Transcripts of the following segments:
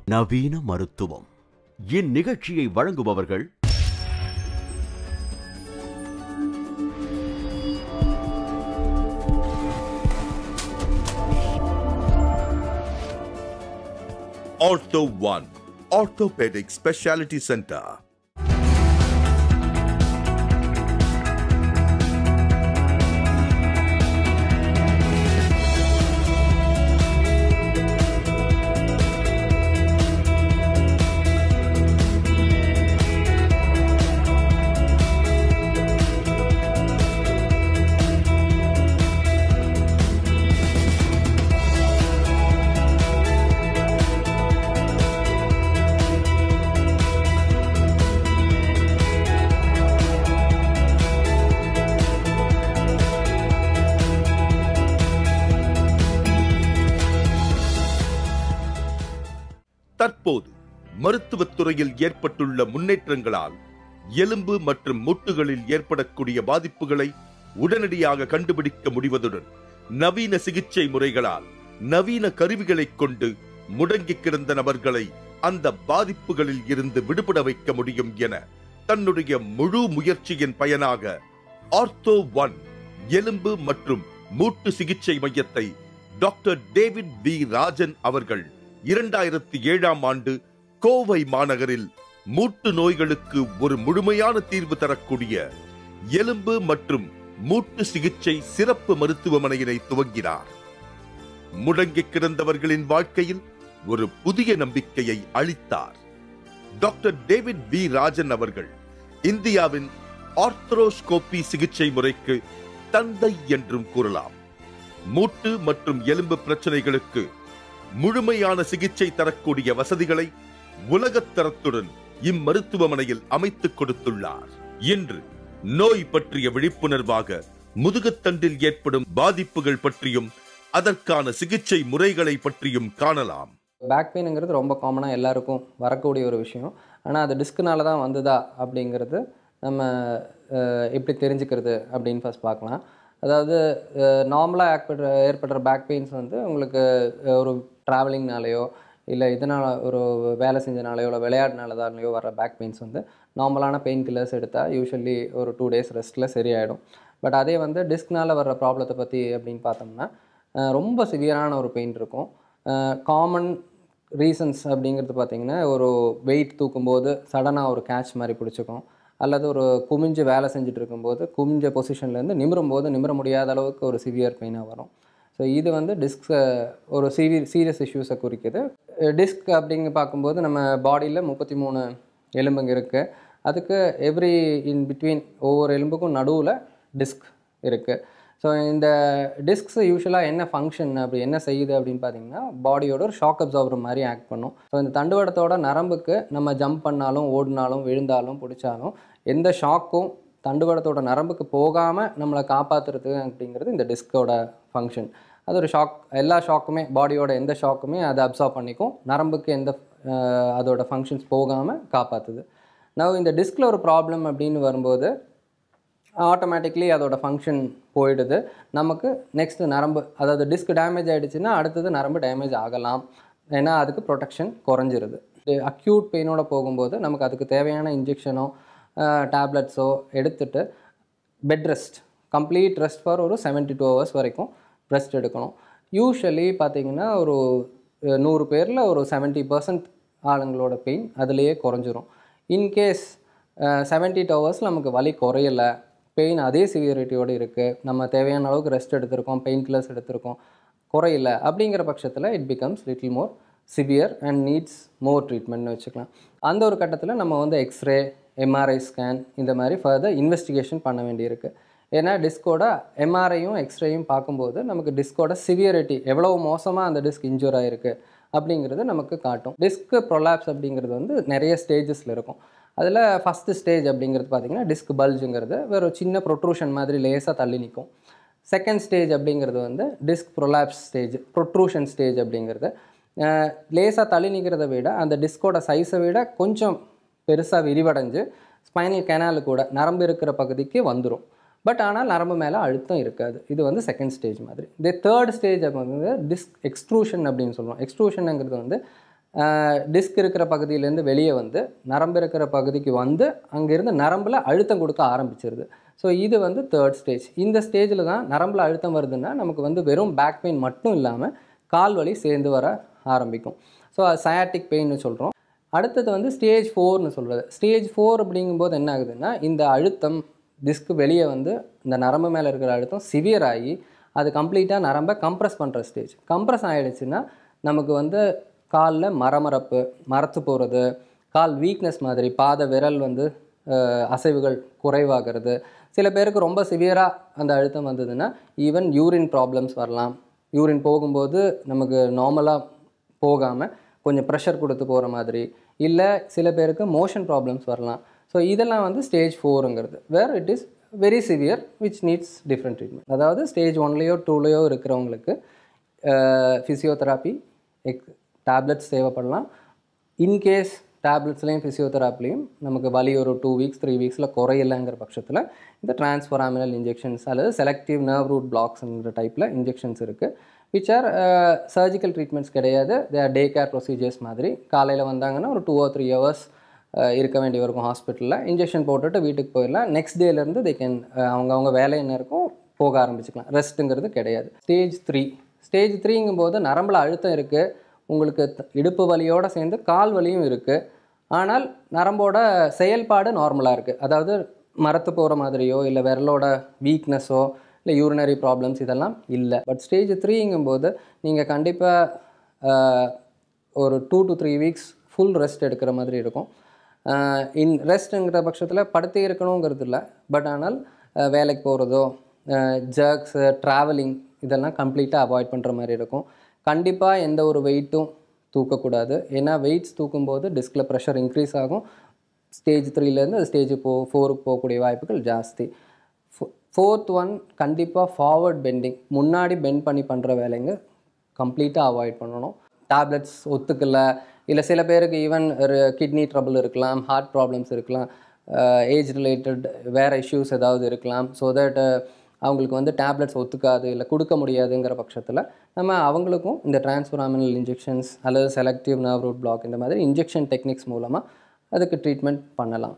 நவீன மருத்துவம் இந்நிகழ்ச்சியை வழங்குபவர்கள் Ortho One, Orthopedic Specialty Center. தற்போது மருத்துவத் துறையில் ஏற்பட்டுள்ள முன்னேற்றங்களால் எலும்பு மற்றும் முட்டுகளில் ஏற்படக்கூடிய பாதிப்புகளை உடனடியாக கண்டுபிடிக்க முடிவதுடன் நவீன சிகிச்சை முறைகளால் நவீன கருவிகளைக் கொண்டு முடங்கி கிடந்த நபர்களை அந்த பாதிப்புகளில் இருந்து விடுபட வைக்க முடியும் என தன்னுடைய முழு முயற்சியின் பயனாக ஆர்த்தோ ஒன் எலும்பு மற்றும் மூட்டு சிகிச்சை மையத்தை டாக்டர் டேவிட் வி ராஜன் அவர்கள் இரண்டாயிரத்தி ஏழாம் ஆண்டு கோவை மாநகரில் மூட்டு நோய்களுக்கு ஒரு முழுமையான தீர்வு தரக்கூடிய எலும்பு மற்றும் மூட்டு சிகிச்சை சிறப்பு மருத்துவமனையினை துவங்கினார் முடங்கி கிடந்தவர்களின் வாழ்க்கையில் ஒரு புதிய நம்பிக்கையை அளித்தார் டாக்டர் டேவிட் வி ராஜன் அவர்கள் இந்தியாவின் ஆர்த்ரோஸ்கோபி சிகிச்சை முறைக்கு தந்தை என்றும் கூறலாம் மூட்டு மற்றும் எலும்பு பிரச்சனைகளுக்கு முழுமையான சிகிச்சை தரக்கூடிய வசதிகளை உலகத் தரத்துடன் இம்மருத்துவமனையில் அமைத்துக் கொடுத்துள்ளார் இன்று நோய் பற்றிய விழிப்புணர்வாக முதுகுத்தண்டில் ஏற்படும் பாதிப்புகள் பற்றியும் அதற்கான சிகிச்சை முறைகளை பற்றியும் காணலாம் பேக் பெயினுங்கிறது ரொம்ப காமனாக எல்லாருக்கும் வரக்கூடிய ஒரு விஷயம் ஆனால் அது டிஸ்க்குனால தான் வந்ததா அப்படிங்கிறது நம்ம அஹ், எப்படி தெரிஞ்சுக்கிறது அப்படின்னு ஃபர்ஸ்ட் பார்க்கலாம் அதாவது நார்மலாக ஏற்படுற ஏற்படுற பேக் பெயின்ஸ் வந்து உங்களுக்கு அஹ், ஒரு ட்ராவலிங்னாலேயோ இல்லை இதனால் ஒரு வேலை செஞ்சனாலேயோ இல்லை விளையாடினாலதாலேயோ வர பேக் பெயின்ஸ் வந்து நார்மலான பெயின் கில்லர்ஸ் எடுத்தால் யூஸ்வலி ஒரு டூ டேஸ் ரெஸ்ட்டில் சரியாயிடும் பட் அதே வந்து டிஸ்க்னால் வர்ற ப்ராப்ளத்தை பற்றி அப்படின்னு பார்த்தோம்னா அஹ், ரொம்ப சிவியரான ஒரு பெயின் இருக்கும் காமன் ரீசன்ஸ் அப்படிங்கிறது பார்த்தீங்கன்னா ஒரு வெயிட் தூக்கும்போது சடனாக ஒரு கேட்ச் மாதிரி பிடிச்சிக்கும் அல்லது ஒரு குமிஞ்சு வேலை செஞ்சுட்டு இருக்கும்போது குமிஞ்ச பொசிஷன்லேருந்து நிமிரும் போது நிமிர முடியாத அளவுக்கு ஒரு சிவியர் பெயினாக வரும் ஸோ இது வந்து டிஸ்க் ஒரு சீவி சீரியஸ் இஷ்யூஸை குறிக்குது டிஸ்க் அப்படிங்க பார்க்கும்போது நம்ம பாடியில் முப்பத்தி மூணு எலும்புங்க இருக்குது அதுக்கு எவ்ரி இன் பிட்வீன் ஒவ்வொரு எலும்புக்கும் நடுவில் டிஸ்க் இருக்குது ஸோ இந்த டிஸ்க்ஸ் யூஸ்வலாக என்ன ஃபங்க்ஷன் அப்படி என்ன செய்யுது அப்படின்னு பார்த்தீங்கன்னா பாடியோட ஒரு ஷாக் அப்சார்பர் மாதிரி ஆக்ட் பண்ணும் ஸோ இந்த தண்டுவடத்தோட நரம்புக்கு நம்ம ஜம்ப் பண்ணாலும் ஓடினாலும் விழுந்தாலும் பிடிச்சாலும் எந்த ஷாக்கும் தண்டுவடத்தோட நரம்புக்கு போகாமல் நம்மளை காப்பாற்றுறது அப்படிங்கிறது இந்த டிஸ்கோட ஃபங்க்ஷன் அது ஒரு ஷாக் எல்லா ஷாக்குமே பாடியோட எந்த ஷாக்குமே அதை அப்சார்ப் பண்ணிக்கும் நரம்புக்கு எந்த அஹ், அதோட ஃபங்க்ஷன்ஸ் போகாமல் காப்பாற்றுது நான் இந்த டிஸ்கில் ஒரு ப்ராப்ளம் அப்படின்னு வரும்போது ஆட்டோமேட்டிக்லி அதோட ஃபங்க்ஷன் போயிடுது நமக்கு நெக்ஸ்ட் நரம்பு அதாவது டிஸ்க் டேமேஜ் ஆகிடுச்சுன்னா அடுத்தது நரம்பு டேமேஜ் ஆகலாம் ஏன்னா அதுக்கு ப்ரொடெக்ஷன் குறைஞ்சிருது அக்யூட் பெயினோட போகும்போது நமக்கு அதுக்கு தேவையான இன்ஜெக்ஷனோ டேப்லெட்ஸோ எடுத்துட்டு bed rest complete rest for ஒரு 72 டூ ஹவர்ஸ் வரைக்கும் ரெஸ்ட் எடுக்கணும் யூஸ்வலி பார்த்தீங்கன்னா ஒரு அஹ், நூறு பேரில் ஒரு 70% பர்சன்ட் ஆளுங்களோட பெயின் அதுலேயே குறைஞ்சிரும் இன்கேஸ் செவன்ட்டி டூ ஹவர்ஸ் நமக்கு வலி குறையலை பெயின் அதே சிவியரிட்டியோடு இருக்குது நம்ம தேவையான அளவுக்கு ரெஸ்ட் எடுத்திருக்கோம் பெயின் கில்லர்ஸ் எடுத்திருக்கோம் குறையல அப்படிங்கிற பட்சத்தில் it becomes little more severe and needs more ட்ரீட்மெண்ட்னு வச்சுக்கலாம் அந்த ஒரு கட்டத்தில் நம்ம வந்து எக்ஸ்ரே எம்ஆர்ஐ ஸ்கேன் இந்த மாதிரி ஃபர்தர் இன்வெஸ்டிகேஷன் பண்ண வேண்டியிருக்கு ஏன்னா டிஸ்கோட எம்ஆர்ஐயும் எக்ஸ்ரேயும் பார்க்கும்போது நமக்கு டிஸ்கோட சிவியரிட்டி எவ்வளோ மோசமாக அந்த டிஸ்க் இன்ஜூர் ஆயிருக்கு அப்படிங்கிறது நமக்கு காட்டும் டிஸ்க் ப்ரொலாப்ஸ் அப்படிங்கிறது வந்து நிறைய ஸ்டேஜஸில் இருக்கும் அதில் ஃபஸ்ட்டு ஸ்டேஜ் அப்படிங்கிறது பார்த்தீங்கன்னா டிஸ்க் பல்ஜுங்கிறது வேறு ஒரு சின்ன ப்ரொட்ரூஷன் மாதிரி லேசாக தள்ளி நிற்கும் செகண்ட் ஸ்டேஜ் அப்படிங்கிறது வந்து disc prolapse stage protrusion stage அப்படிங்கிறது லேசாக தள்ளி நிற்கிறத விட அந்த டிஸ்கோட சைஸை விட கொஞ்சம் பெருசாக விரிவடைஞ்சு ஸ்பைனல் கெனாலு கூட நரம்பு இருக்கிற பகுதிக்கு வந்துடும் பட் ஆனால் நரம்பு மேலே அழுத்தம் இருக்காது இது வந்து செகண்ட் ஸ்டேஜ் மாதிரி இந்த தேர்ட் ஸ்டேஜ் வந்து டிஸ்க் எக்ஸ்ட்ரூஷன் அப்படின்னு சொல்லுவோம் எக்ஸ்ட்ரூஷனுங்கிறது வந்து டிஸ்க் இருக்கிற பகுதியிலேருந்து வெளியே வந்து நரம்பு இருக்கிற பகுதிக்கு வந்து அங்கேருந்து நரம்பில் அழுத்தம் கொடுக்க ஆரம்பிச்சிருது ஸோ இது வந்து தேர்ட் ஸ்டேஜ் இந்த ஸ்டேஜில் தான் நரம்பில் அழுத்தம் வருதுன்னா நமக்கு வந்து வெறும் பேக் பெயின் மட்டும் இல்லாமல் கால் வலி சேர்ந்து வர ஆரம்பிக்கும் ஸோ அது சயாட்டிக் பெயின்னு சொல்கிறோம் அடுத்தது வந்து ஸ்டேஜ் ஃபோர்னு சொல்கிறது ஸ்டேஜ் ஃபோர் அப்படிங்கும்போது என்ன ஆகுதுன்னா இந்த அழுத்தம் டிஸ்க் வெளியே வந்து இந்த நரம்பு மேலே இருக்கிற அழுத்தம் சிவியர் ஆகி அது கம்ப்ளீட்டாக நரம்பை கம்ப்ரஸ் பண்ணுற ஸ்டேஜ் கம்ப்ரஸ் ஆகிடுச்சுன்னா நமக்கு வந்து காலில் மரமரப்பு மரத்து போகிறது கால் வீக்னஸ் மாதிரி பாத விரல் வந்து அஹ், அசைவுகள் குறைவாகிறது சில பேருக்கு ரொம்ப சிவியராக அந்த அழுத்தம் வந்ததுன்னா ஈவன் யூரின் ப்ராப்ளம்ஸ் வரலாம் யூரின் போகும்போது நமக்கு நார்மலாக போகாமல் கொஞ்சம் ப்ரெஷர் கொடுத்து போகிற மாதிரி இல்லை சில பேருக்கு மோஷன் ப்ராப்ளம்ஸ் வரலாம் ஸோ இதெல்லாம் வந்து ஸ்டேஜ் ஃபோருங்கிறது where it is very severe which needs different treatment அதாவது ஸ்டேஜ் ஒன்லேயோ டூலேயோ இருக்கிறவங்களுக்கு ஃபிசியோதெராப்பி எக் டேப்லெட்ஸ் தேவைப்படலாம் இன்கேஸ் டேப்லெட்ஸ்லேயும் ஃபிசியோதெராப்பிலையும் நமக்கு வலி ஒரு டூ வீக்ஸ் த்ரீ வீக்ஸில் குறையலைங்கிற பட்சத்தில் இந்த டிரான்ஸ்ஃபராமினல் இன்ஜெக்ஷன்ஸ் அல்லது செலக்டிவ் நர்வ் ரூட் பிளாக்ஸ்ங்கிற டைப்பில் இன்ஜெக்ஷன்ஸ் இருக்குது விச் ஆர் சர்ஜிக்கல் ட்ரீட்மெண்ட்ஸ் கிடையாது they are day care procedures மாதிரி காலையில் வந்தாங்கன்னா ஒரு டூ ஆர் த்ரீ ஹவர்ஸ் இருக்க வேண்டி இருக்கும் ஹாஸ்பிட்டலில் இன்ஜெக்ஷன் போட்டுட்டு வீட்டுக்கு போயிடலாம் நெக்ஸ்ட் டேலேருந்து தே கேன் அவங்க அவங்க வேலை என்ன இருக்கும் போக ஆரம்பிச்சுக்கலாம் ரெஸ்ட்டுங்கிறது கிடையாது ஸ்டேஜ் த்ரீ ஸ்டேஜ் த்ரீங்கும் போது நரம்பில் அழுத்தம் இருக்குது உங்களுக்கு த- இடுப்பு வலியோடு சேர்ந்து கால் வலியும் இருக்குது ஆனால் நரம்போட செயல்பாடு நார்மலாக இருக்குது அதாவது மரத்து போகிற மாதிரியோ இல்லை விரலோட வீக்னஸோ இல்லை யூரினரி ப்ராப்ளம்ஸ் இதெல்லாம் இல்லை பட் ஸ்டேஜ் த்ரீங்கும்போது நீங்கள் கண்டிப்பாக ஒரு two to three weeks full rest எடுக்கிற மாதிரி இருக்கும் இன் ரெஸ்ட்டுங்கிற பட்சத்தில் படுத்தே இருக்கணுங்கிறது இல்லை பட் ஆனால் அஹ், வேலைக்கு போகிறதோ ஜர்க்ஸு ட்ராவலிங் இதெல்லாம் கம்ப்ளீட்டாக அவாய்ட் பண்ணுற மாதிரி இருக்கும் கண்டிப்பாக எந்த ஒரு வெயிட்டும் தூக்கக்கூடாது ஏன்னா வெயிட்ஸ் தூக்கும்போது டிஸ்கில் ப்ரெஷர் இன்க்ரீஸ் ஆகும் ஸ்டேஜ் த்ரீலேருந்து ஸ்டேஜ் போ ஃபோருக்கு போகக்கூடிய வாய்ப்புகள் ஜாஸ்தி ஃபோர்த் ஒன் கண்டிப்பாக ஃபார்வர்ட் பெண்டிங் முன்னாடி பெண்ட் பண்ணி பண்ணுற வேலைங்க கம்ப்ளீட்டாக அவாய்ட் பண்ணணும் டேப்லெட்ஸ் ஒத்துக்கல இல்லை சில பேருக்கு ஈவன் ஒரு கிட்னி ட்ரபிள் இருக்கலாம் ஹார்ட் ப்ராப்ளம்ஸ் இருக்கலாம் ஏஜ் ரிலேட்டட் வேறு இஷ்யூஸ் ஏதாவது இருக்கலாம் ஸோ தட் அவங்களுக்கு வந்து டேப்லெட்ஸ் ஒத்துக்காது இல்லை கொடுக்க முடியாதுங்கிற பட்சத்தில் நம்ம அவங்களுக்கும் இந்த டிரான்ஸ்ஃபராமினல் இன்ஜெக்ஷன்ஸ் அல்லது செலக்டிவ் நர்வ் ரூட் பிளாக் இந்த மாதிரி இன்ஜெக்ஷன் டெக்னிக்ஸ் மூலமாக அதுக்கு ட்ரீட்மெண்ட் பண்ணலாம்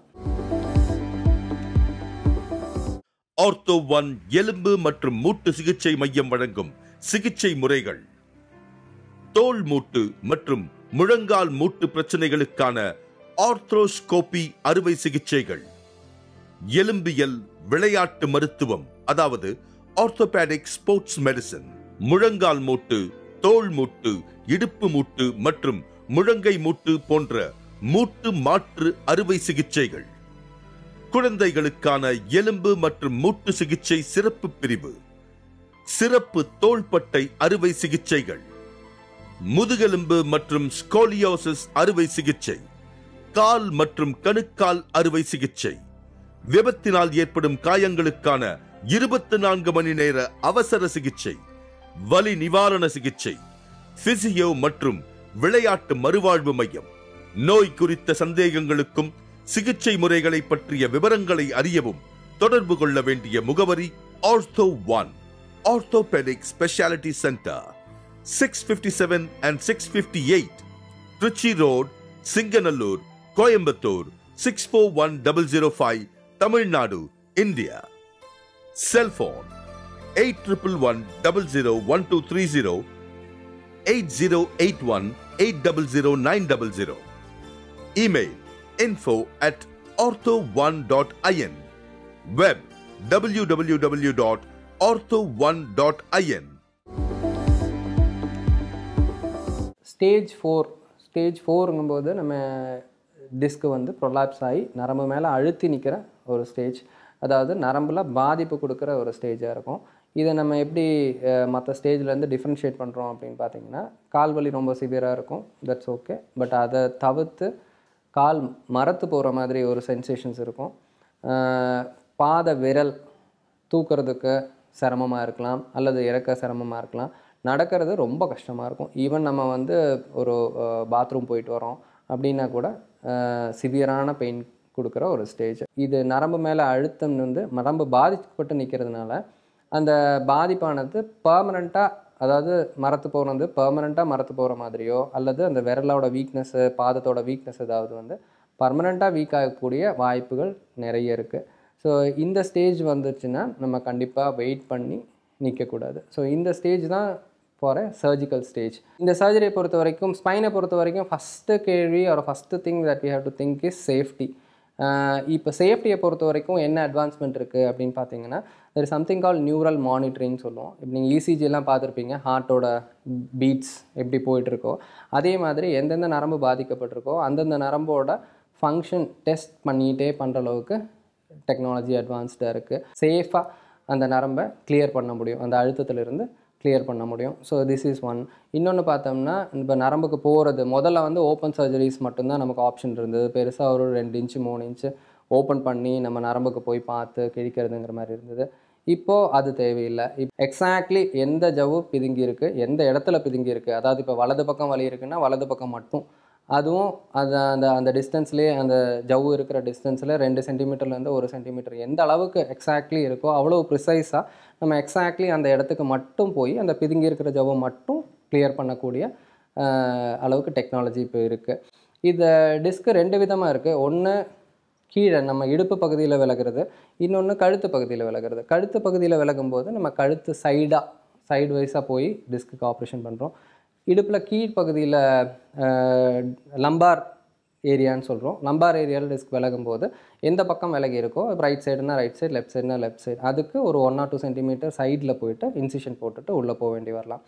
ஆர்த்தோ ஒன் எலும்பு மற்றும் மூட்டு சிகிச்சை மையம் வழங்கும் சிகிச்சை முறைகள் தோல் மூட்டு மற்றும் முழங்கால் மூட்டு பிரச்சனைகளுக்கான ஆர்த்ரோஸ்கோபி அறுவை சிகிச்சைகள் எலும்பியல் விளையாட்டு மருத்துவம் அதாவது ஆர்த்தோபேடிக் ஸ்போர்ட்ஸ் மெடிசன் முழங்கால் மூட்டு தோள் மூட்டு இடுப்பு மூட்டு மற்றும் முழங்கை மூட்டு போன்ற மூட்டு மாற்று அறுவை சிகிச்சைகள் குழந்தைகளுக்கான எலும்பு மற்றும் மூட்டு சிகிச்சை சிறப்பு பிரிவு சிறப்பு தோள்பட்டை அறுவை சிகிச்சைகள் முதுகெலும்பு மற்றும் ஸ்கோலியோசிஸ் அறுவை சிகிச்சை கால் மற்றும் கணுக்கால் அறுவை சிகிச்சை விபத்தினால் ஏற்படும் காயங்களுக்கான இருபத்தி நான்கு மணி நேர அவசர சிகிச்சை வலி நிவாரண சிகிச்சை பிசியோ மற்றும் விளையாட்டு மறுவாழ்வு மையம் நோய் குறித்த சந்தேகங்களுக்கும் சிகிச்சை முறைகளை பற்றிய விவரங்களை அறியவும் தொடர்பு கொள்ள வேண்டிய முகவரி Ortho One orthopaedic speciality centre six fifty seven and six fifty eight Trichy road Singanallur Coimbatore six four one double zero five Tamil Nadu India cellphone eight triple one double zero one two three zero eight zero eight one eight double zero nine double zero Email info at ortho1.in. Web www.ortho1.in. Stage four stage ஃபோருங்கும்போது நம்ம டிஸ்க்கு வந்து prolapse ஆகி நரம்பு மேலே அழுத்தி நிற்கிற ஒரு ஸ்டேஜ் அதாவது நரம்பில் பாதிப்பு கொடுக்குற ஒரு ஸ்டேஜாக இருக்கும் இதை நம்ம எப்படி மற்ற ஸ்டேஜ்லேருந்து டிஃப்ரென்ஷியேட் பண்ணுறோம் அப்படின்னு பார்த்தீங்கன்னா கால் வலி ரொம்ப சிவியராக இருக்கும் தட்ஸ் ஓகே பட் அதை தவிர்த்து கால் மரத்து போகிற மாதிரி ஒரு சென்சேஷன்ஸ் இருக்கும் அஹ் பாத விரல் தூக்குறதுக்கு சிரமமாக இருக்கலாம் அல்லது இறக்க சிரமமாக இருக்கலாம் நடக்கிறது ரொம்ப கஷ்டமாக இருக்கும் ஈவன் நம்ம வந்து ஒரு பாத்ரூம் போயிட்டு வரோம் அப்படின்னா கூட சிவியரான பெயின் கொடுக்குற ஒரு ஸ்டேஜ் இது நரம்பு மேலே அழுத்தம் வந்து நரம்பு பாதிக்கப்பட்டு நிற்கிறதுனால அந்த பாதிப்பானது பர்மனண்ட்டாக அதாவது மரத்து போகிறது வந்து பெர்மனெண்ட்டாக மரத்து போகிற மாதிரியோ அல்லது அந்த விரலோட வீக்னஸ்ஸு பாதத்தோட வீக்னஸ் ஏதாவது வந்து பர்மனெண்ட்டாக வீக் ஆகக்கூடிய வாய்ப்புகள் நிறைய இருக்குது ஸோ இந்த ஸ்டேஜ் வந்துருச்சுன்னா நம்ம கண்டிப்பாக வெயிட் பண்ணி நிற்கக்கூடாது ஸோ இந்த ஸ்டேஜ் தான் ஃபார் சர்ஜிக்கல் ஸ்டேஜ் இந்த சர்ஜரியை பொறுத்த வரைக்கும் ஸ்பைனை பொறுத்த வரைக்கும் ஃபஸ்ட்டு கேள்வி ஒரு first thing that we have to think is safety இப்போ சேஃப்டியை பொறுத்த வரைக்கும் என்ன அட்வான்ஸ்மெண்ட் இருக்குது அப்படின்னு பார்த்தீங்கன்னா there something call neural monitoring சொல்லுவோம் இப்போ நீங்கள் இசிஜிலாம் பார்த்துருப்பீங்க ஹார்ட்டோட பீட்ஸ் எப்படி போயிட்டுருக்கோ அதே மாதிரி எந்தெந்த நரம்பு பாதிக்கப்பட்டிருக்கோ அந்தந்த நரம்போட ஃபங்க்ஷன் டெஸ்ட் பண்ணிகிட்டே பண்ணுற அளவுக்கு டெக்னாலஜி அட்வான்ஸ்டாக இருக்குது சேஃபாக அந்த நரம்பை கிளியர் பண்ண முடியும் அந்த அழுத்தத்திலிருந்து கிளியர் பண்ண முடியும் ஸோ திஸ் இஸ் ஒன் இன்னொன்று பார்த்தோம்னா இப்போ நரம்புக்கு போகிறது முதல்ல வந்து ஓப்பன் சர்ஜரிஸ் மட்டும்தான் நமக்கு ஆப்ஷன் இருந்தது பெருசாக ஒரு ரெண்டு இன்ச்சு மூணு இன்ச்சு ஓப்பன் பண்ணி நம்ம நரம்புக்கு போய் பார்த்து கிழிக்கிறதுங்கிற மாதிரி இருந்தது இப்போது அது தேவையில்லை இப் எக்ஸாக்ட்லி எந்த ஜவ்வு பிதுங்கி இருக்குது எந்த இடத்துல பிதுங்கி இருக்குது அதாவது இப்போ வலது பக்கம் வலி இருக்குன்னா வலது பக்கம் மட்டும் அதுவும் அது அந்த அந்த டிஸ்டன்ஸ்லேயே அந்த ஜவ்வு இருக்கிற டிஸ்டன்ஸில் ரெண்டு சென்டிமீட்டர்லேருந்து ஒரு சென்டிமீட்டர் எந்த அளவுக்கு எக்ஸாக்ட்லி இருக்கோ அவ்வளோ ப்ரிசைஸாக நம்ம எக்ஸாக்ட்லி அந்த இடத்துக்கு மட்டும் போய் அந்த பிதுங்கி இருக்கிற ஜவ்வை மட்டும் கிளியர் பண்ணக்கூடிய ஆஹ், அளவுக்கு டெக்னாலஜி இப்போ இருக்குது இந்த டிஸ்க்கு ரெண்டு விதமாக இருக்குது ஒன்று கீழே நம்ம இடுப்பு பகுதியில் விலகிறது இன்னொன்று கழுத்து பகுதியில் விலகிறது கழுத்து பகுதியில் விலகும் போது நம்ம கழுத்து சைடாக சைடு வைஸாக போய் டிஸ்க்கு ஆப்ரேஷன் பண்ணுறோம் இடுப்பில் கீழ்ப்பகுதியில் லம்பார் ஏரியான்னு சொல்கிறோம் லம்பார் ஏரியாவில் டிஸ்க் விலகும் போது எந்த பக்கம் விலகி இருக்கோ ரைட் சைடுனா ரைட் சைடு லெஃப்ட் சைடுனா லெஃப்ட் சைடு அதுக்கு ஒரு ஒன் ஆர் டூ சென்டிமீட்டர் சைடில் போயிட்டு இன்சிஷன் போட்டுட்டு உள்ளே போக வேண்டி வரலாம்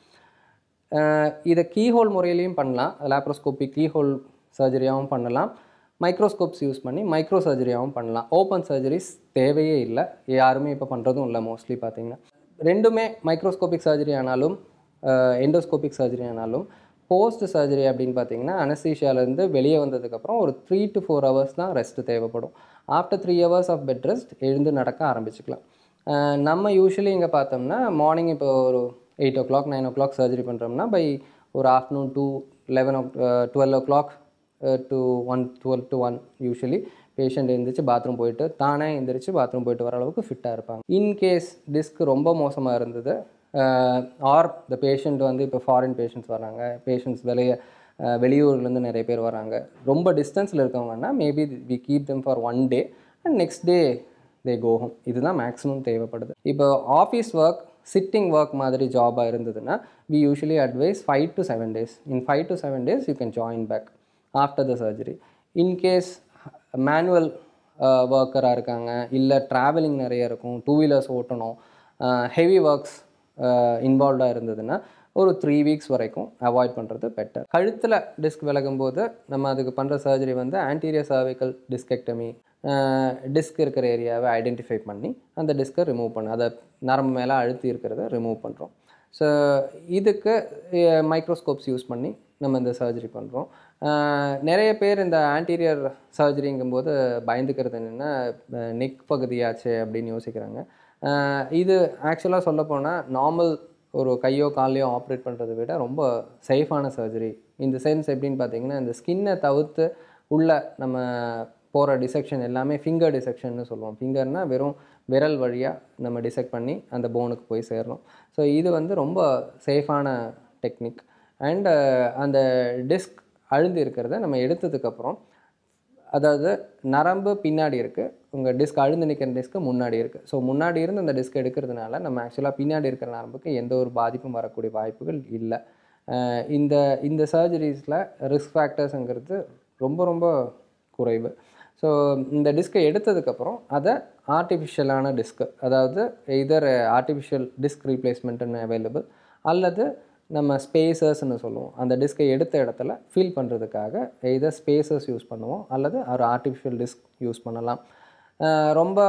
அஹ் இதை கீஹோல் முறையிலையும் பண்ணலாம் லேப்ரோஸ்கோப்பி கீஹோல் சர்ஜரியாகவும் பண்ணலாம் மைக்ரோஸ்கோப்ஸ் யூஸ் பண்ணி மைக்ரோ சர்ஜரியாகவும் பண்ணலாம் ஓப்பன் சர்ஜரிஸ் தேவையே இல்லை யாருமே இப்போ பண்ணுறதும் இல்லை மோஸ்ட்லி பார்த்தீங்கன்னா ரெண்டுமே மைக்ரோஸ்கோபிக் சர்ஜரி ஆனாலும் எண்டோஸ்கோபிக் சர்ஜரி ஆனாலும் போஸ்ட் சர்ஜரி அப்படின்னு பார்த்தீங்கன்னா அனஸ்தீஷியாலேருந்து வெளியே வந்ததுக்கப்புறம் ஒரு த்ரீ டு ஃபோர் ஹவர்ஸ் தான் ரெஸ்ட் தேவைப்படும் after three hours of bed rest எழுந்து நடக்க ஆரம்பிச்சுக்கலாம் அஹ் நம்ம யூஸ்வலி இங்கே பார்த்தோம்னா மார்னிங் இப்போ ஒரு eight o'clock nine o'clock surgery பண்ணுறோம்னா பை ஒரு afternoon to eleven o twelve o'clock to one twelve to one usually patient எழுந்திரிச்சு பாத்ரூம் போயிட்டு தானே எழுந்திரிச்சு பாத்ரூம் போயிட்டு வர அளவுக்கு ஃபிட்டாக இருப்பாங்க இன்கேஸ் டிஸ்க் ரொம்ப மோசமாக இருந்தது ஆர் த பேஷண்ட் வந்து இப்போ ஃபாரின் பேஷண்ட்ஸ் வராங்க பேஷண்ட்ஸ் வெளியே அஹ், வெளியூர்லேருந்து நிறைய பேர் வராங்க ரொம்ப டிஸ்டன்ஸில் இருக்கவங்கன்னா maybe we keep them for one day and next day they go home இதுதான் மேக்ஸிமம் தேவைப்படுது இப்போ ஆஃபீஸ் ஒர்க் சிட்டிங் ஒர்க் மாதிரி ஜாபாக இருந்ததுன்னா we usually advise five to seven days in five to seven days you can join back after the surgery in case manual ஒர்க்கராக இருக்காங்க இல்லை travelling நிறைய இருக்கும் டூ வீலர்ஸ் ஓட்டணும் ஹெவி ஒர்க்ஸ் இன்வால்வ்டாக இருந்ததுன்னா ஒரு த்ரீ வீக்ஸ் வரைக்கும் அவாய்ட் பண்ணுறது பெட்டர் கழுத்தில் டிஸ்க் விலகும் போது நம்ம அதுக்கு பண்ணுற சர்ஜரி வந்து ஆன்டீரியர் cervical டிஸ்கெக்டமி டிஸ்க் இருக்கிற ஏரியாவை ஐடென்டிஃபை பண்ணி அந்த டிஸ்கை ரிமூவ் பண்ண அதை நரம்பு மேலே அழுத்தி இருக்கிறத ரிமூவ் பண்ணுறோம் ஸோ இதுக்கு மைக்ரோஸ்கோப்ஸ் யூஸ் பண்ணி நம்ம இந்த சர்ஜரி பண்ணுறோம் நிறைய பேர் இந்த ஆன்டீரியர் சர்ஜரிங்கும்போது பயந்துக்கிறது என்னென்னா நெக் பகுதியாச்சே அப்படின்னு யோசிக்கிறாங்க அஹ் இது ஆக்சுவலாக சொல்லப்போனால் நார்மல் ஒரு கையோ காலையோ ஆப்ரேட் பண்ணுறதை விட ரொம்ப சேஃபான சர்ஜரி இந்த சென்ஸ் எப்படின்னு பார்த்தீங்கன்னா இந்த ஸ்கின்னை தவிர்த்து உள்ள நம்ம போகிற டிசெக்ஷன் எல்லாமே ஃபிங்கர் டிசெக்ஷன்னு சொல்லுவோம் ஃபிங்கர்னால் வெறும் விரல் வழியாக நம்ம டிசெக்ட் பண்ணி அந்த போனுக்கு போய் சேர்றோம் ஸோ இது வந்து ரொம்ப சேஃபான டெக்னிக் அண்டு அந்த டிஸ்க் அழுந்து இருக்கிறத நம்ம எடுத்ததுக்கப்புறம் அதாவது நரம்பு பின்னாடி இருக்குது உங்கள் டிஸ்க் அழுந்து நிற்கிற டிஸ்க்கு முன்னாடி இருக்குது ஸோ முன்னாடி இருந்து அந்த டிஸ்க் எடுக்கிறதுனால நம்ம ஆக்சுவலாக பின்னாடி இருக்கிற நரம்புக்கு எந்த ஒரு பாதிப்பும் வரக்கூடிய வாய்ப்புகள் இல்லை அஹ் இந்த இந்த சர்ஜரிஸில் ரிஸ்க் ஃபேக்டர்ஸுங்கிறது ரொம்ப ரொம்ப குறைவு ஸோ இந்த டிஸ்கை எடுத்ததுக்கப்புறம் அதை ஆர்டிஃபிஷியலான டிஸ்க்கு அதாவது இதர் ஆர்டிஃபிஷியல் டிஸ்க் ரீப்ளேஸ்மெண்ட்டுன்னு அவைலபிள் அல்லது நம்ம ஸ்பேசர்ஸ்னு சொல்லுவோம் அந்த டிஸ்கை எடுத்த இடத்துல ஃபில் பண்ணுறதுக்காக எய்தர் ஸ்பேசர்ஸ் யூஸ் பண்ணுவோம் அல்லது ஒரு ஆர்டிஃபிஷியல் டிஸ்க் யூஸ் பண்ணலாம் அஹ் ரொம்ப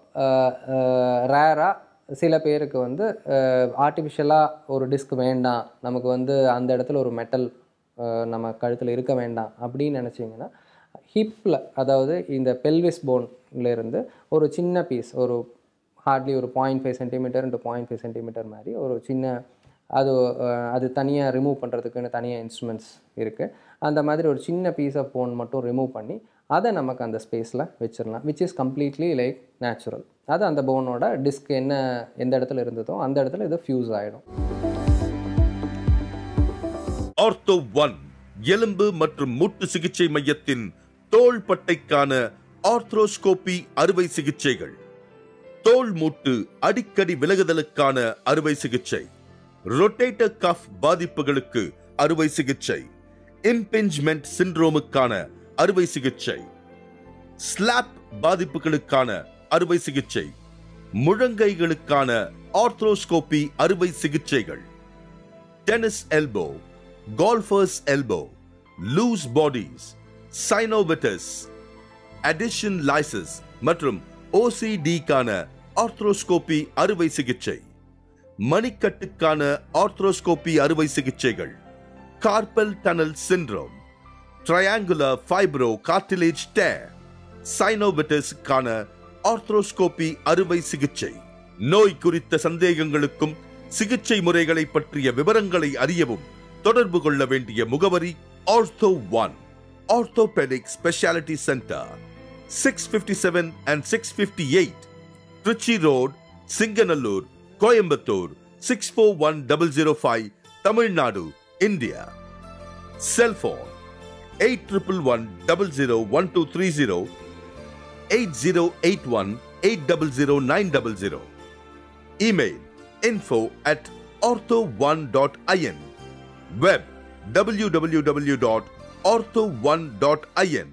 ரேராக சில பேருக்கு வந்து ஆர்டிஃபிஷியலாக ஒரு டிஸ்க் வேண்டாம் நமக்கு வந்து அந்த இடத்துல ஒரு மெட்டல் நம்ம கழுத்தில் இருக்க வேண்டாம் அப்படின்னு நினச்சிங்கன்னா ஹிப்பில் அதாவது இந்த பெல்விஸ் போன்ல இருந்து ஒரு சின்ன பீஸ் ஒரு ஹார்ட்லி ஒரு point five centimetre into point five centimetre மாதிரி ஒரு சின்ன அது அஹ், அது தனியாக ரிமூவ் பண்ணுறதுக்குன்னு தனியாக இன்ஸ்ட்ருமெண்ட்ஸ் இருக்குது அந்த மாதிரி ஒரு சின்ன பீஸ் ஆஃப் போன் மட்டும் ரிமூவ் பண்ணி அதை நமக்கு அந்த ஸ்பேஸில் வச்சிடலாம் which is completely like natural அது அந்த போனோட டிஸ்க் என்ன எந்த இடத்துல இருந்ததோ அந்த இடத்துல இது ஃபியூஸ் ஆகிடும் ஆர்த்தோ ஒன் எலும்பு மற்றும் மூட்டு சிகிச்சை மையத்தின் தோள்பட்டைக்கான ஆர்த்ரோஸ்கோபி அறுவை சிகிச்சைகள் தோல் மூட்டு அடிக்கடி விலகுதலுக்கான அறுவை சிகிச்சை ரொட்டேட்டர் கஃப் பாதிப்புகளுக்கு அறுவை சிகிச்சை இம்பிஞ்ச்மெண்ட் சிண்ட்ரோமுக்கான அறுவை சிகிச்சை ஸ்லாப் பாதிப்புகளுக்கான அறுவை சிகிச்சை முழங்கைகளுக்கான ஆர்த்ரோஸ்கோபி அறுவை சிகிச்சைகள் tennis elbow golfer's elbow loose bodies synovitis adhesion lysis மற்றும் ஓசிடிக்கான ஆர்த்ரோஸ்கோபி அறுவை சிகிச்சை மணிக்கட்டுக்கான ஆர்த்ரோஸ்கோபி அறுவை சிகிச்சைகள் carpal tunnel syndrome triangular fibro cartilage tear சைனோவிட்டஸுக்கான ஆர்த்ரோஸ்கோபி அறுவை சிகிச்சை நோய் குறித்த சந்தேகங்களுக்கும் சிகிச்சை முறைகளை பற்றிய விவரங்களை அறியவும் தொடர்பு கொள்ள வேண்டிய முகவரி Ortho One orthopaedic speciality centre six fifty seven and six fifty eight Trichy road Singanallur Coimbatore six four one double zero five Tamil Nadu India cellphone eight triple one double zero one two three zero eight zero eight one eight double zero nine double zero email info at ortho1.in web www.ortho1.in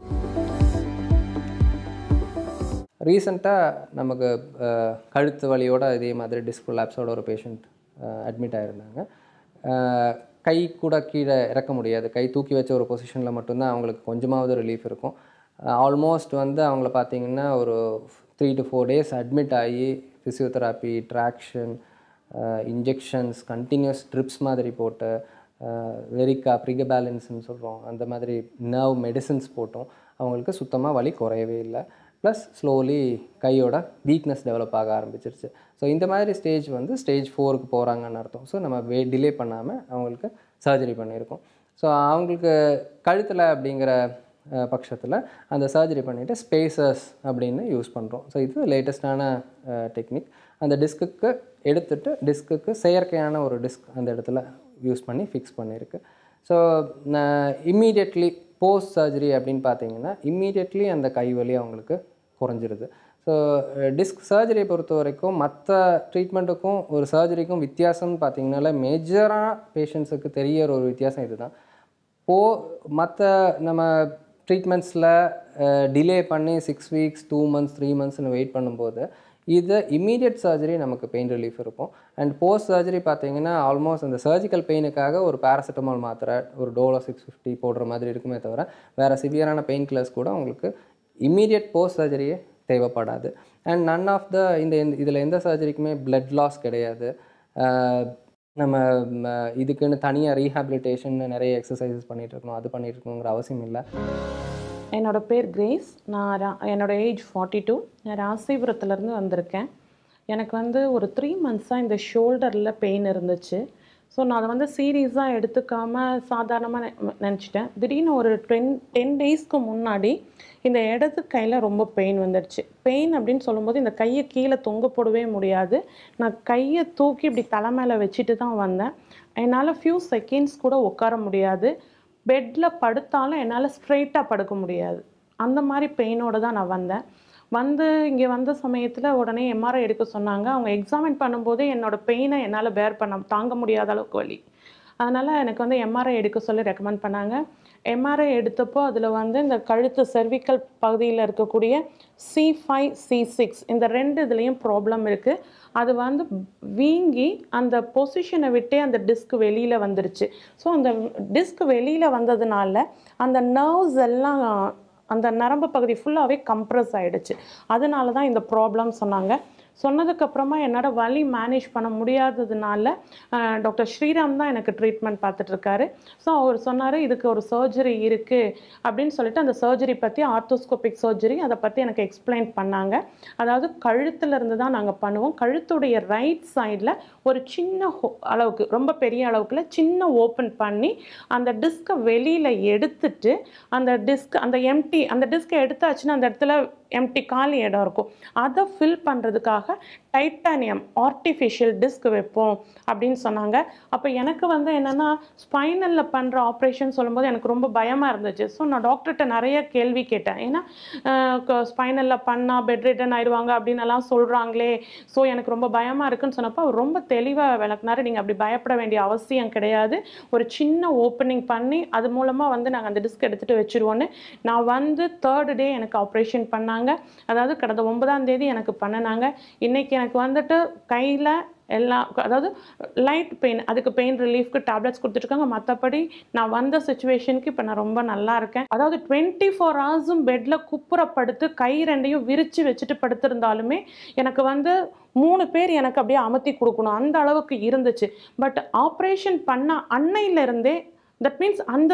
ரீசெண்டாக நமக்கு அஹ், கழுத்து வலியோட இதே மாதிரி disk லேப்ஸோட ஒரு patient admit ஆகிருந்தாங்க அஹ், கை கூட கீழே இறக்க முடியாது கை தூக்கி வச்ச ஒரு பொசிஷனில் மட்டும்தான் அவங்களுக்கு கொஞ்சமாவது ரிலீஃப் இருக்கும் ஆல்மோஸ்ட் வந்து அவங்கள பார்த்தீங்கன்னா ஒரு three to four days admit ஆகி physiotherapy traction injections continuous drips மாதிரி போட்டு வெரிக்கா ப்ரிகபேலன்ஸ்னு சொல்கிறோம் அந்த மாதிரி நர்வ் மெடிசின்ஸ் போட்டோம் அவங்களுக்கு சுத்தமாக வலி குறையவே இல்லை ப்ளஸ் ஸ்லோலி கையோட வீக்னஸ் டெவலப் ஆக ஆரம்பிச்சிருச்சு ஸோ இந்த மாதிரி ஸ்டேஜ் வந்து ஸ்டேஜ் ஃபோருக்கு போகிறாங்கன்னு அர்த்தம் ஸோ நம்ம வே டிலே பண்ணாமல் அவங்களுக்கு சர்ஜரி பண்ணியிருக்கோம் ஸோ அவங்களுக்கு கழுத்தில் அப்படிங்கிற பட்சத்தில் அந்த சர்ஜரி பண்ணிவிட்டு ஸ்பேசஸ் அப்படின்னு யூஸ் பண்ணுறோம் ஸோ இது லேட்டஸ்டான டெக்னிக் அந்த டிஸ்க்குக்கு எடுத்துட்டு டிஸ்க்குக்கு செயற்கையான ஒரு டிஸ்க் அந்த இடத்துல யூஸ் பண்ணி ஃபிக்ஸ் பண்ணியிருக்கு ஸோ இம்மீடியட்லி போஸ்ட் சர்ஜரி அப்படின்னு பார்த்தீங்கன்னா இம்மீடியட்லி அந்த கை வலி அவங்களுக்கு குறைஞ்சிருது ஸோ டிஸ்க் சர்ஜரியை பொறுத்த வரைக்கும் மற்ற ட்ரீட்மெண்ட்டுக்கும் ஒரு சர்ஜரிக்கும் வித்தியாசம்னு பார்த்தீங்கன்னால மேஜராக பேஷண்ட்ஸுக்கு தெரியற ஒரு வித்தியாசம் இதுதான் போ மற்ற நம்ம ட்ரீட்மெண்ட்ஸில் டிலே பண்ணி six weeks two months three மந்த்ஸ்னு வெயிட் பண்ணும்போது இது இம்மீடியட் சர்ஜரி நமக்கு பெயின் ரிலீஃப் இருக்கும் அண்ட் போஸ்ட் சர்ஜரி பார்த்தீங்கன்னா ஆல்மோஸ்ட் அந்த சர்ஜிக்கல் பெயினுக்காக ஒரு பேராசிட்டமால் மாத்திரை ஒரு டோலோ சிக்ஸ் ஃபிஃப்டி போடுற மாதிரி இருக்குமே தவிர வேறு சிவியரான பெயின் கில்லர்ஸ் கூட உங்களுக்கு இம்மீடியட் போஸ்ட் சர்ஜரியே தேவைப்படாது அண்ட் நன் ஆஃப் த இந்த இதில் எந்த சர்ஜரிக்குமே பிளட் லாஸ் கிடையாது அஹ் நம்ம ம, இதுக்குன்னு தனியாக ரீஹாபிலிட்டேஷன் நிறைய எக்ஸசைசஸ் பண்ணிகிட்டு இருக்கணும் அது பண்ணிட்டு இருக்கணுங்கிற அவசியம் இல்லை என்னோட பேர் கிரேஸ் நான் ரா- என்னோட ஏஜ் ஃபார்ட்டி டூ நான் ராசிபுரத்துலேருந்து வந்திருக்கேன் எனக்கு வந்து ஒரு த்ரீ மந்த்ஸாக இந்த ஷோல்டரில் பெயின் இருந்துச்சு ஸோ நான் அதை வந்து சீரியஸாக எடுத்துக்காமல் சாதாரணமாக நினச்சிட்டேன் திடீர்னு ஒரு டென் டென் டேஸ்க்கு முன்னாடி இந்த இடது கையில் ரொம்ப பெயின் வந்துடுச்சு பெயின் அப்படின்னு சொல்லும்போது இந்த கையை கீழே தொங்க போடவே முடியாது நான் கையை தூக்கி இப்படி தலை மேலே வச்சுட்டு தான் வந்தேன் என்னால் ஃபியூ செகண்ட்ஸ் கூட உட்கார முடியாது பெட்டில் படுத்தாலும் என்னால் ஸ்ட்ரெயிட்டாக படுக்க முடியாது அந்த மாதிரி பெயினோட தான் நான் வந்தேன் வந்து இங்கே வந்த சமயத்தில் உடனே எம்ஆர்ஐ எடுக்க சொன்னாங்க அவங்க எக்ஸாமின் பண்ணும்போது என்னோட பெயினை என்னால் பேர் பண்ண தாங்க முடியாத அளவுக்கு வலி அதனால் எனக்கு வந்து எம்ஆர்ஐ எடுக்க சொல்லி ரெக்கமெண்ட் பண்ணாங்க எம்ஆர்ஐ எடுத்தப்போ அதில் வந்து இந்த கழுத்து cervical பகுதியில் இருக்கக்கூடிய சி ஃபைவ் சி சிக்ஸ் இந்த ரெண்டு இதுலேயும் ப்ராப்ளம் இருக்குது அது வந்து வீங்கி அந்த பொசிஷனை விட்டே அந்த டிஸ்க் வெளியில் வந்துருச்சு ஸோ அந்த டிஸ்க் வெளியில் வந்ததுனால அந்த நர்வ்ஸ் எல்லாம் அந்த நரம்பு பகுதி ஃபுல்லாகவே கம்ப்ரஸ் ஆயிடுச்சு அதனால தான் இந்த ப்ராப்ளம் சொன்னாங்க சொன்னதுக்கப்புறமா என்னால் வலி மேனேஜ் பண்ண முடியாததுனால அஹ், டாக்டர் ஸ்ரீராம் தான் எனக்கு ட்ரீட்மெண்ட் பார்த்துட்ருக்காரு ஸோ அவர் சொன்னார் இதுக்கு ஒரு சர்ஜரி இருக்குது அப்படின்னு சொல்லிட்டு அந்த சர்ஜரி பற்றி ஆர்த்தோஸ்கோபிக் சர்ஜரி அதை பற்றி எனக்கு எக்ஸ்பிளைன் பண்ணாங்க அதாவது கழுத்துல இருந்து தான் நாங்கள் பண்ணுவோம் கழுத்துடைய ரைட் சைடில் ஒரு சின்ன ஹோ- அளவுக்கு ரொம்ப பெரிய அளவுக்குல சின்ன ஓப்பன் பண்ணி அந்த டிஸ்கை வெளியில் எடுத்துட்டு அந்த டிஸ்க் அந்த எம்டி அந்த டிஸ்கை எடுத்தாச்சுன்னா அந்த இடத்துல எம்டி காலி இடம் இருக்கும் அதை ஃபில் பண்ணுறதுக்காக டைட்டானியம் ஆர்டிஃபிஷியல் டிஸ்க் வைப்போம் அப்படின்னு சொன்னாங்க அப்போ எனக்கு வந்து என்னென்னா ஸ்பைனலில் பண்ணுற ஆப்ரேஷன் சொல்லும்போது எனக்கு ரொம்ப பயமாக இருந்துச்சு ஸோ நான் டாக்டர்கிட்ட நிறைய கேள்வி கேட்டேன் ஏன்னா ஸ்பைனலில் பண்ணால் பெட் ரிட்டன் ஆயிடுவாங்க அப்படின்னு எல்லாம் சொல்கிறாங்களே ஸோ எனக்கு ரொம்ப பயமாக இருக்குன்னு சொன்னப்போ அவர் ரொம்ப தெளிவாக விளக்குனாரு நீங்கள் அப்படி பயப்பட வேண்டிய அவசியம் கிடையாது ஒரு சின்ன ஓப்பனிங் பண்ணி அது மூலமாக வந்து நாங்கள் அந்த டிஸ்க் எடுத்துகிட்டு வச்சுருவோன்னு நான் வந்து தேர்டு டே எனக்கு ஆப்ரேஷன் பண்ணாங்க அதாவது கடந்த ஒன்பதாம் தேதி எனக்கு பண்ணினாங்க இன்றைக்கி எனக்கு வந்துட்டு கையில் எல்லா அதாவது லைட் பெயின் அதுக்கு பெயின் ரிலீஃப்க்கு டேப்லெட்ஸ் கொடுத்துருக்காங்க மற்றபடி நான் வந்த சுச்சுவேஷனுக்கு இப்போ நான் ரொம்ப நல்லா இருக்கேன் அதாவது டுவெண்ட்டி ஃபோர் ஹவர்ஸும் பெட்டில் குப்புறப்படுத்து கை ரெண்டையும் விரித்து வச்சுட்டு படுத்திருந்தாலுமே எனக்கு வந்து மூணு பேர் எனக்கு அப்படியே அமர்த்தி கொடுக்கணும் அந்த அளவுக்கு இருந்துச்சு பட் ஆப்ரேஷன் பண்ண அன்னையிலேருந்தே தட் மீன்ஸ் அந்த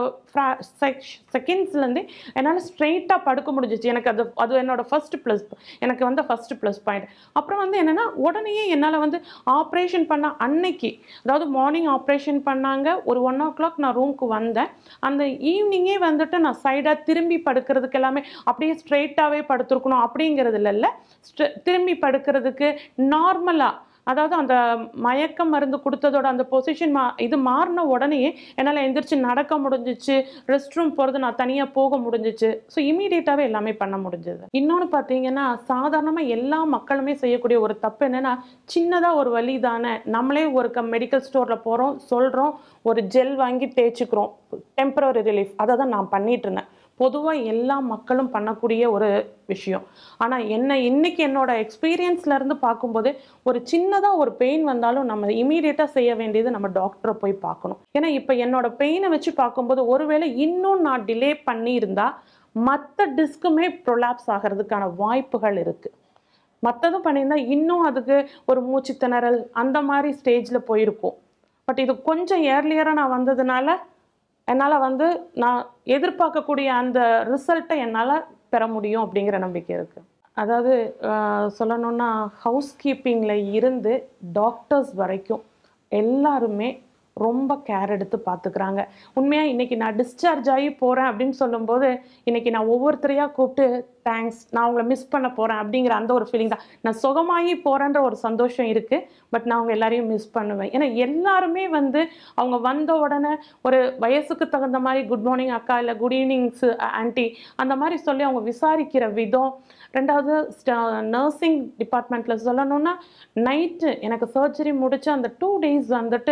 செகண்ட்ஸ்லேருந்தே என்னால் ஸ்ட்ரெயிட்டாக படுக்க முடிஞ்சிச்சு எனக்கு அது அது என்னோட ஃபர்ஸ்ட் ப்ளஸ் எனக்கு வந்து ஃபர்ஸ்ட் ப்ளஸ் பாயிண்ட் அப்புறம் வந்து என்னென்னா உடனேயே என்னால் வந்து ஆப்ரேஷன் பண்ண அன்னைக்கு அதாவது மார்னிங் ஆப்ரேஷன் பண்ணாங்க ஒரு ஒன் ஓ கிளாக் நான் ரூமுக்கு வந்தேன் அந்த ஈவினிங்கே வந்துட்டு நான் சைடாக திரும்பி படுக்கிறதுக்கு எல்லாமே அப்படியே ஸ்ட்ரெயிட்டாகவே படுத்துருக்கணும் அப்படிங்கிறது இல்லைல்ல திரும்பி படுக்கிறதுக்கு நார்மலாக அதாவது அந்த மயக்க மருந்து கொடுத்ததோட அந்த பொசிஷன் மா இது மாறின உடனேயே என்னால் எந்திரிச்சு நடக்க முடிஞ்சிச்சு ரெஸ்ட் ரூம் போகிறது நான் தனியாக போக முடிஞ்சிச்சு ஸோ இமீடியட்டாகவே எல்லாமே பண்ண முடிஞ்சது இன்னொன்று பார்த்தீங்கன்னா சாதாரணமாக எல்லா மக்களுமே செய்யக்கூடிய ஒரு தப்பு என்னென்னா சின்னதாக ஒரு வலி தானே நம்மளே ஒரு க மெடிக்கல் ஸ்டோரில் போகிறோம் சொல்கிறோம் ஒரு ஜெல் வாங்கி தேய்ச்சிக்கிறோம் டெம்பரரி ரிலீஃப் அதை தான் நான் பண்ணிட்டு இருந்தேன் பொதுவாக எல்லா மக்களும் பண்ணக்கூடிய ஒரு விஷயம் ஆனால் என்ன இன்னைக்கு என்னோட எக்ஸ்பீரியன்ஸ்லேருந்து பார்க்கும்போது ஒரு சின்னதாக ஒரு பெயின் வந்தாலும் நம்ம இமீடியட்டாக செய்ய வேண்டியது நம்ம டாக்டரை போய் பார்க்கணும் ஏன்னா இப்போ என்னோட பெயினை வச்சு பார்க்கும்போது ஒருவேளை இன்னும் நான் டிலே பண்ணியிருந்தா மற்ற டிஸ்க்குமே ப்ரொலாப்ஸ் ஆகிறதுக்கான வாய்ப்புகள் இருக்குது மற்றதும் பண்ணியிருந்தா இன்னும் அதுக்கு ஒரு மூச்சு திணறல் அந்த மாதிரி ஸ்டேஜில் போயிருக்கும் பட் இது கொஞ்சம் ஏர்லியராக நான் வந்ததுனால என்னால் வந்து நான் எதிர்பார்க்கக்கூடிய அந்த ரிசல்ட்டை என்னால் பெற முடியும் அப்படிங்கிற நம்பிக்கை இருக்குது அதாவது ஆஹ், சொல்லணும்னா ஹவுஸ் கீப்பிங்கில் இருந்து டாக்டர்ஸ் வரைக்கும் எல்லாருமே ரொம்ப கேர் எடுத்து பார்த்துக்கிறாங்க உண்மையாக இன்றைக்கி நான் டிஸ்சார்ஜ் ஆகி போகிறேன் அப்படின்னு சொல்லும்போது இன்றைக்கி நான் ஒவ்வொருத்தரையாக கூப்பிட்டு தேங்க்ஸ் நான் உங்களை மிஸ் பண்ண போகிறேன் அப்படிங்கிற அந்த ஒரு ஃபீலிங் தான் நான் சுகமாகி போகிறேன்ற ஒரு சந்தோஷம் இருக்குது பட் நான் அவங்க எல்லாரையும் மிஸ் பண்ணுவேன் ஏன்னா எல்லாருமே வந்து அவங்க வந்த உடனே ஒரு வயசுக்கு தகுந்த மாதிரி குட் மார்னிங் அக்கா இல்லை குட் ஈவினிங்ஸ் ஆன்ட்டி அந்த மாதிரி சொல்லி அவங்க விசாரிக்கிற விதம் ரெண்டாவது நர்சிங் டிபார்ட்மெண்ட்டில் சொல்லணும்னா நைட்டு எனக்கு சர்ஜரி முடிச்சு அந்த டூ டேஸ் வந்துட்டு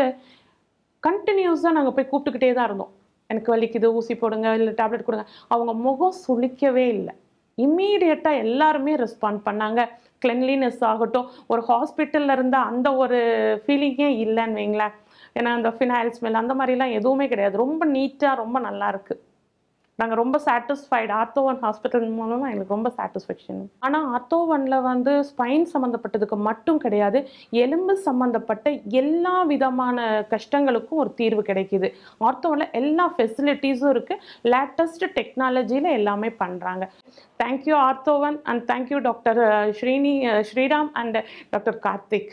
கண்டினியூஸாக நாங்கள் போய் கூப்பிட்டுக்கிட்டே தான் இருந்தோம் எனக்கு வலிக்குது ஊசி போடுங்க இல்லை டேப்லெட் கொடுங்க அவங்க முகம் சுளிக்கவே இல்லை இம்மீடியட்டாக எல்லாருமே ரெஸ்பாண்ட் பண்ணாங்க கிளென்லினஸ் ஆகட்டும் ஒரு ஹாஸ்பிட்டலில் இருந்த அந்த ஒரு ஃபீலிங்கே இல்லைன்னு வைங்களேன் ஏன்னா அந்த ஃபினாயில் ஸ்மெல் அந்த மாதிரிலாம் எதுவுமே கிடையாது ரொம்ப நீட்டாக ரொம்ப நல்லா இருக்கு நாங்கள் ரொம்ப சாட்டிஸ்ஃபைடு ஆர்த்தோவன் ஹாஸ்பிட்டல் மூலமாக எங்களுக்கு ரொம்ப சாட்டிஸ்ஃபேக்ஷன் ஆனால் ஆர்த்தோவனில் வந்து ஸ்பைன் சம்மந்தப்பட்டதுக்கு மட்டும் கிடையாது எலும்பு சம்மந்தப்பட்ட எல்லா விதமான கஷ்டங்களுக்கும் ஒரு தீர்வு கிடைக்குது ஆர்த்தோவில் எல்லா ஃபெசிலிட்டிஸும் இருக்குது லேட்டஸ்ட் டெக்னாலஜியில் எல்லாமே பண்ணுறாங்க thank you Ortho One and thank you doctor Srini Sriram and doctor Karthik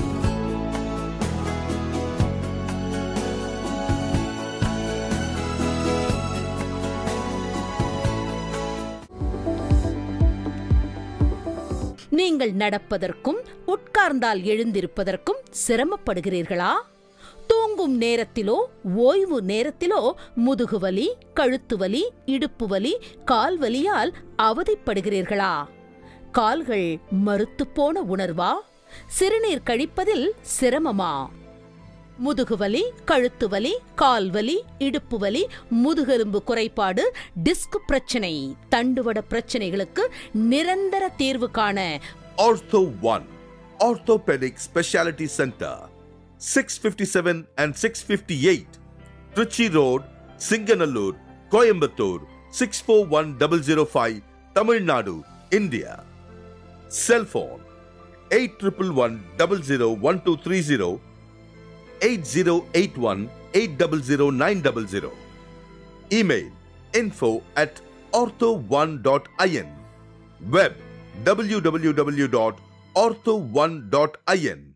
நீங்கள் நடப்பதற்கும் உட்கார்ந்தால் எழுந்திருப்பதற்கும் சிரமப்படுகிறீர்களா தூங்கும் நேரத்திலோ ஓய்வு நேரத்திலோ முதுகுவலி கழுத்து வலி இடுப்பு வலி கால் வலியால் அவதிப்படுகிறீர்களா கால்கள் மறுத்துப் போன உணர்வா சிறுநீர் கழிப்பதில் சிரமமா முதுகுவலி கழுத்து வலி கால் வலி இடுப்பு வலி முதுகெலும்பு குறைபாடு டிஸ்க் பிரச்சனை தண்டுவட பிரச்சனைகளுக்கு நிரந்தர தீர்வு காண Ortho 1 Orthopedic Speciality Center 657 and 658 Trichy Road, Singanallur, Coimbatore 641005 Tamil Nadu, India. Cell phone 8111001230 8081 800900. Email info at ortho1.in. Web www.ortho1.in.